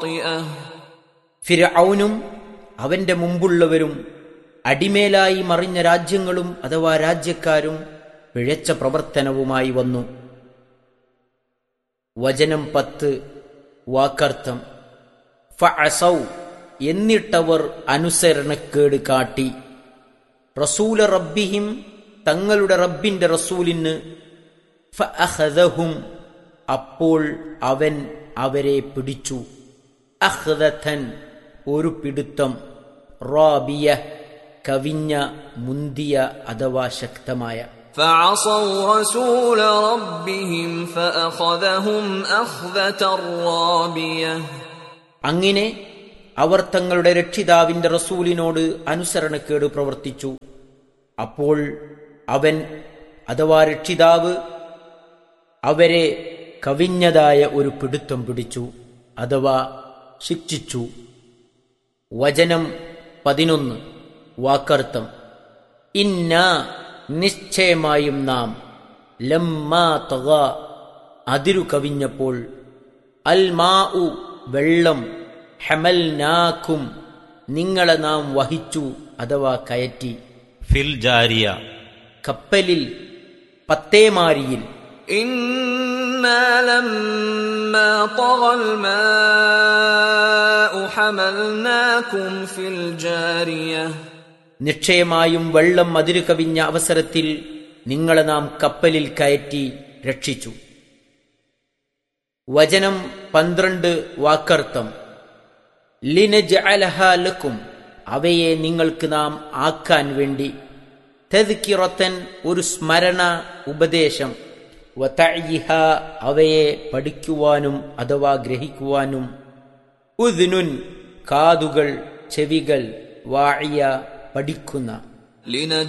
خاطئة ഫിരഔനും അവന്റെ മുമ്പുള്ളവരും അടിമേലായി മറിഞ്ഞ രാജ്യങ്ങളും അഥവാ രാജ്യക്കാരും പിഴച്ച പ്രവർത്തനവുമായി വന്നു വചനം പത്ത് വാക്കർത്ഥം ഫഅസൗ എന്നിട്ടവർ അനുസരണക്കേട് കാട്ടി റസൂല റബ്ബിഹിം തങ്ങളുടെ റബ്ബിന്റെ റസൂലിന് ഫഅഖദഹും അപ്പോൾ അവൻ അവരെ പിടിച്ചു അഹ്ദഥൻ ഒരു പിടുത്തം റാബിയ കവിഞ്ഞ മുന്തിയ അഥവാ ശക്തമായ فعصوا رسول ربهم فأخذهم أخذة رابية അങ്ങനെ അവർ തങ്ങളുടെ രക്ഷിതാവിന്റെ റസൂലിനോട് അനുസരണക്കേട് പ്രവർത്തിച്ചു അപ്പോൾ അവൻ അഥവാ രക്ഷിതാവ് അവരെ കവിഞ്ഞതായ ഒരു പിടുത്തം പിടിച്ചു അഥവാ ശിക്ഷിച്ചു വചനം പതിനൊന്ന് വാക്കർത്ഥം ഇന്ന നിശ്ചയമായും നാം ലമ്മാ തക അതിരു കവിഞ്ഞപ്പോൾ അൽ മാ ഉ വെള്ളം ഹെമൽ നാക്കും നിങ്ങളെ നാം വഹിച്ചു അഥവാ കയറ്റി ഫിൽ ജാരിയ കപ്പലിൽ പത്തേമാരിയിൽ إنا لما طغى الماء حملناكم في الجارية നിശ്ചയമായും വെള്ളം അതിരു കവിഞ്ഞ അവസരത്തിൽ നിങ്ങളെ നാം കപ്പലിൽ കയറ്റി രക്ഷിച്ചു വചനം പന്ത്രണ്ട് വാക്കർത്ഥം ലിനജഅലഹാലക്കും അവയെ നിങ്ങൾക്ക് നാം ആക്കാൻ വേണ്ടി തെതുക്കിറത്തൻ ഒരു സ്മരണ ഉപദേശം വതഅയിഹ അവയെ പഠിക്കുവാനും അഥവാ ഗ്രഹിക്കുവാനും ഉദ്നുൻ കാതുകൾ ചെവികൾ വാഴിയ പഠിക്കുന്ന لنجعل